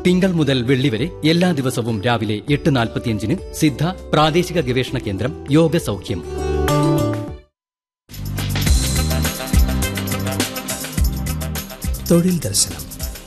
തിങ്കൾ മുതൽ വെള്ളി വരെ എല്ലാ ദിവസവും രാവിലെ എട്ട് നാൽപ്പത്തിയഞ്ചിന് സിദ്ധ പ്രാദേശിക ഗവേഷണ കേന്ദ്രം യോഗ സൗഖ്യം തൊഴിൽ ദർശനം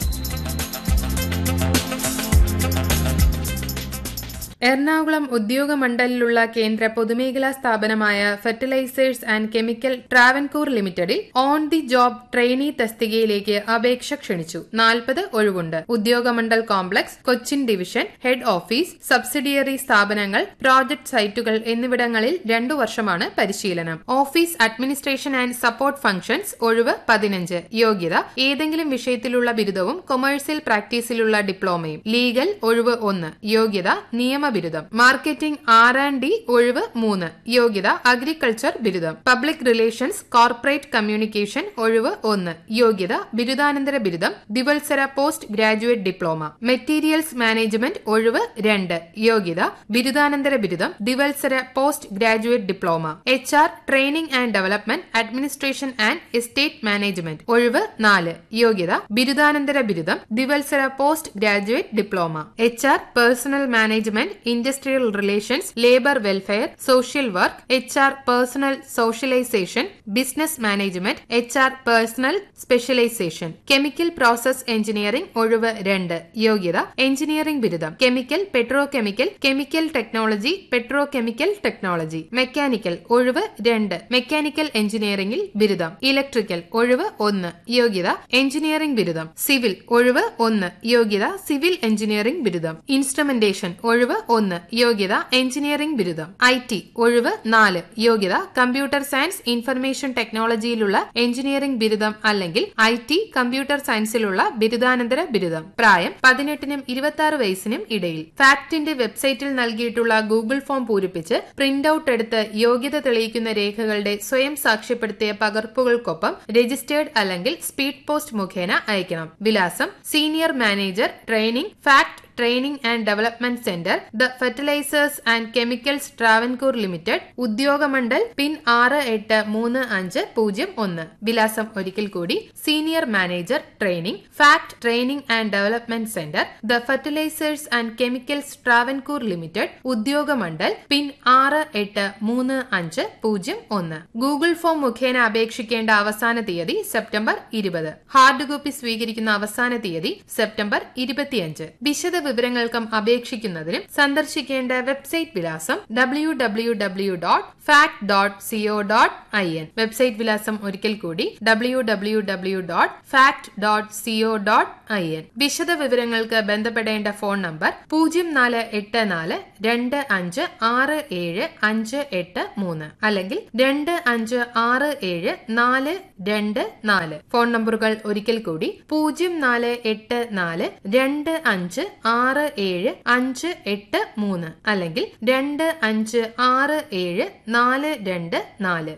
എറണാകുളം ഉദ്യോഗമണ്ഡലിലുള്ള കേന്ദ്ര പൊതുമേഖലാ സ്ഥാപനമായ ഫെർട്ടിലൈസേഴ്സ് ആൻഡ് കെമിക്കൽ ട്രാവൻകൂർ ലിമിറ്റഡിൽ ഓൺ ദി ജോബ് ട്രെയിനി തസ്തികയിലേക്ക് അപേക്ഷ ക്ഷണിച്ചു നാൽപ്പത് ഒഴിവുണ്ട് Udyogamandal complex Cochin division head office subsidiary സ്ഥാപനങ്ങൾ പ്രോജക്ട് സൈറ്റുകൾ എന്നിവിടങ്ങളിൽ രണ്ടു വർഷമാണ് പരിശീലനം office administration and support functions ഒഴിവ് പതിനഞ്ച് യോഗ്യത ഏതെങ്കിലും വിഷയത്തിലുള്ള ബിരുദവും കൊമേഴ്സ്യൽ പ്രാക്ടീസിലുള്ള ഡിപ്ലോമയും ലീഗൽ ഒഴിവ് ഒന്ന് യോഗ്യത നിയമ ബിരുദം മാർക്കറ്റിംഗ് ആർ ആൻഡ് ഡി ഒഴിവ് മൂന്ന് യോഗ്യത അഗ്രികൾച്ചർ ബിരുദം പബ്ലിക് റിലേഷൻസ് കോർപ്പറേറ്റ് കമ്മ്യൂണിക്കേഷൻ ഒഴിവ് ഒന്ന് യോഗ്യത ബിരുദാനന്തര ബിരുദം ദിവത്സര post graduate diploma materials management ഒഴിവ് രണ്ട് യോഗ്യത ബിരുദാനന്തര ബിരുദം ദിവത്സര post graduate diploma H R training and development administration and estate management ഒഴിവ് നാല് യോഗ്യത ബിരുദാനന്തര ബിരുദം ദിവത്സര post graduate diploma H R personnel management industrial relations labour welfare social work H R personnel socialisation business management H R personnel specialisation chemical process engineering ഒഴിവ് രണ്ട് യോഗ്യത engineering ബിരുദം chemical petro chemical chemical technology petro chemical technology mechanical ഒഴിവ് രണ്ട് mechanical എഞ്ചിനീയറിംഗിൽ ബിരുദം electrical ഒഴിവ് ഒന്ന് യോഗ്യത എഞ്ചിനീയറിംഗ് ബിരുദം സിവിൽ ഒഴിവ് ഒന്ന് യോഗ്യത സിവിൽ എഞ്ചിനീയറിംഗ് ബിരുദം ഇൻസ്ട്രുമെന്റേഷൻ ഒഴിവ് ഒന്ന് യോഗ്യത എഞ്ചിനീയറിംഗ് ബിരുദം ഐ ടി ഒഴിവ് നാല് യോഗ്യത കമ്പ്യൂട്ടർ സയൻസ് ഇൻഫർമേഷൻ ടെക്നോളജിയിലുള്ള എഞ്ചിനീയറിംഗ് ബിരുദം അല്ലെങ്കിൽ ഐ ടി കമ്പ്യൂട്ടർ സയൻസിലുള്ള ബിരുദാനന്തര ബിരുദം പ്രായം പതിനെട്ടിനും ഇരുപത്തി ആറ് വയസ്സിനും ഇടയിൽ ഫാക്ടിന്റെ വെബ്സൈറ്റിൽ നൽകിയിട്ടുള്ള ഗൂഗിൾ ഫോം പൂരിപ്പിച്ച് പ്രിന്റ് ഔട്ട് എടുത്ത് യോഗ്യത തെളിയിക്കുന്ന രേഖകളുടെ സ്വയം സാക്ഷ്യപ്പെടുത്തിയ പകർപ്പുകൾക്കൊപ്പം രജിസ്റ്റേർഡ് അല്ലെങ്കിൽ സ്പീഡ് പോസ്റ്റ് മുഖേന അയക്കണം വിലാസം senior manager training FACT training and development centre the fertilisers and chemicals Travancore limited Udyogamandal pin ആറ് എട്ട് മൂന്ന് അഞ്ച് പൂജ്യം ഒന്ന് വിലാസം ഒരിക്കൽ കൂടി senior manager training FACT training and development centre the fertilisers and chemicals Travancore limited Udyogamandal pin ആറ് എട്ട് മൂന്ന് അഞ്ച് പൂജ്യം ഒന്ന് ഗൂഗിൾ ഫോം മുഖേന അപേക്ഷിക്കേണ്ട അവസാന തീയതി സെപ്റ്റംബർ ഇരുപത് ഹാർഡ് കോപ്പി സ്വീകരിക്കുന്ന അവസാന തീയതി സെപ്റ്റംബർ ഇരുപത്തിയഞ്ച് വിശദ വിവരങ്ങൾക്കും അപേക്ഷിക്കുന്നതിനും സന്ദർശിക്കേണ്ട വെബ്സൈറ്റ് വിലാസം W W W dot FACT dot C O dot I N website വിലാസം ഒരിക്കൽ കൂടി W W W dot FACT dot C O dot I N വിശദ വിവരങ്ങൾക്ക് ബന്ധപ്പെടേണ്ട ഫോൺ നമ്പർ പൂജ്യം നാല് എട്ട് നാല് രണ്ട് അഞ്ച് ആറ് ഏഴ് അഞ്ച് എട്ട് മൂന്ന് അല്ലെങ്കിൽ രണ്ട് അഞ്ച് ആറ് ഏഴ് നാല് രണ്ട് നാല് ഫോൺ നമ്പറുകൾ ഒരിക്കൽ കൂടി പൂജ്യം നാല് എട്ട് നാല് രണ്ട് അഞ്ച് ആറ് ഏഴ് അഞ്ച് എട്ട് മൂന്ന് അല്ലെങ്കിൽ രണ്ട് അഞ്ച് ആറ് ഏഴ് നാല് രണ്ട് നാല്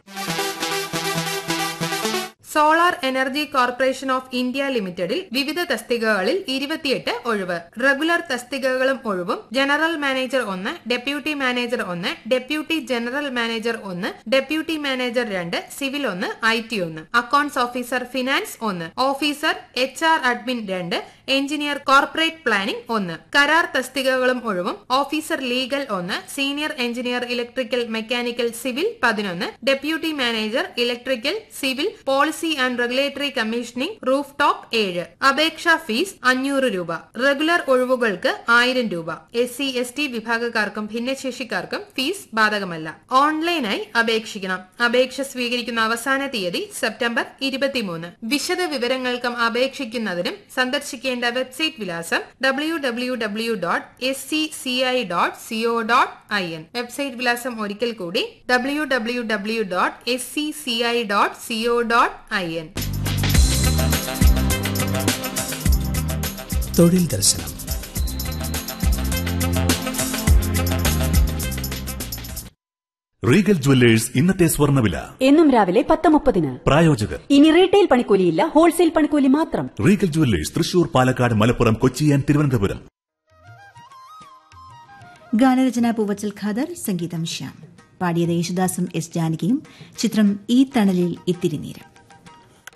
solar energy corporation of India ലിമിറ്റഡിൽ വിവിധ തസ്തികകളിൽ ഇരുപത്തിയെട്ട് ഒഴിവ് റെഗുലർ തസ്തികകളും ഒഴിവും ജനറൽ മാനേജർ ഒന്ന് ഡെപ്യൂട്ടി മാനേജർ ഒന്ന് ഡെപ്യൂട്ടി ജനറൽ മാനേജർ ഒന്ന് ഡെപ്യൂട്ടി മാനേജർ രണ്ട് സിവിൽ ഒന്ന് ഐ ടി ഒന്ന് അക്കൌണ്ട്സ് ഓഫീസർ ഫിനാൻസ് ഒന്ന് ഓഫീസർ എച്ച് ആർ അഡ്മിൻ രണ്ട് എഞ്ചിനീയർ കോർപ്പറേറ്റ് പ്ലാനിംഗ് ഒന്ന് കരാർ തസ്തികകളും ഒഴിവും ഓഫീസർ ലീഗൽ ഒന്ന് senior engineer electrical mechanical civil പതിനൊന്ന് deputy manager electrical civil policy and regulatory commissioning roof top ഏഴ് അപേക്ഷാ ഫീസ് അഞ്ഞൂറ് രൂപ റെഗുലർ ഒഴിവുകൾക്ക് ആയിരം രൂപ എസ് സി എസ് ടി വിഭാഗക്കാർക്കും ഭിന്നശേഷിക്കാർക്കും ഫീസ് ബാധകമല്ല ഓൺലൈനായി അപേക്ഷിക്കണം അപേക്ഷ സ്വീകരിക്കുന്ന അവസാന തീയതി സെപ്റ്റംബർ ഇരുപത്തിമൂന്ന് വിശദ വിവരങ്ങൾക്കും അപേക്ഷിക്കുന്നതിനും സന്ദർശിക്കേണ്ട വെബ്സൈറ്റ് വിലാസം W W W dot S C C I dot C O dot I N website വിലാസം ഒരിക്കൽ കൂടി W W W dot S C C I dot C O dot I N തൊഴിൽ ദർശനം റീഗൽ ജുവല്ലേഴ്സ് ഇന്നത്തെ സ്വർണ്ണവില എന്നും രാവിലെ പത്ത് മുപ്പതിന് പ്രായോജകർ ഇനി റീറ്റെയിൽ പണിക്കൂലിയില്ല ഹോൾസെയിൽ പണിക്കൂലി മാത്രം റീഗൽ ജുവല്ലേഴ്സ് തൃശൂർ പാലക്കാട് മലപ്പുറം കൊച്ചി ആൻഡ് തിരുവനന്തപുരം ഗാനരചന പൂവച്ചൽ ഖാദർ സംഗീതം ശ്യാം പാടിയത് യേശുദാസും എസ് ജാനകിയും ചിത്രം ഈ തണലിൽ ഇത്തിരി നേരം